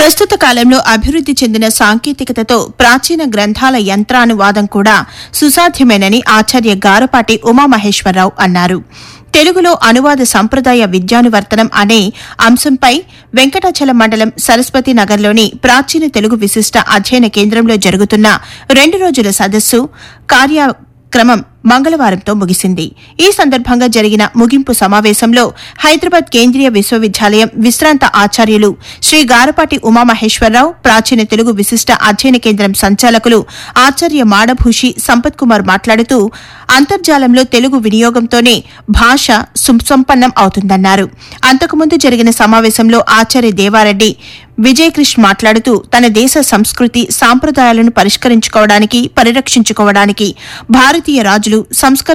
ప్రస్తుత కాలంలో అభివృద్ది చెందిన సాంకేతికతతో ప్రాచీన గ్రంథాల యంత్రానువాదం కూడా సుసాధ్యమేనని ఆచార్య గారపాటి ఉమామహేశ్వరరావు అన్నారు తెలుగులో అనువాద సంప్రదాయ విద్యానువర్తనం అనే అంశంపై వెంకటాచలం మండలం సరస్వతి నగర్లోని ప్రాచీన తెలుగు విశిష్ట అధ్యయన కేంద్రంలో జరుగుతున్న రెండు రోజుల సదస్సు కార్యక్రమం మంగళవారంతో ముగిసింది ఈ సందర్భంగా జరిగిన ముగింపు సమావేశంలో హైదరాబాద్ కేంద్రీయ విశ్వవిద్యాలయం విశ్రాంత ఆచార్యులు శ్రీ గారపాటి ఉమామహేశ్వరరావు ప్రాచీన తెలుగు విశిష్ట అధ్యయన కేంద్రం సంచాలకులు ఆచార్య మాడభూషి సంపత్ కుమార్ మాట్లాడుతూ అంతర్జాలంలో తెలుగు వినియోగంతోనే భాష సుసంపన్నం అవుతుందన్నారు అంతకుముందు జరిగిన సమావేశంలో ఆచార్య దేవారెడ్డి విజయకృష్ణ మాట్లాడుతూ తన దేశ సంస్కృతి సాంప్రదాయాలను పరిష్కరించుకోవడానికి పరిరక్షించుకోవడానికి భారతీయ రాజులు సంస్కరణ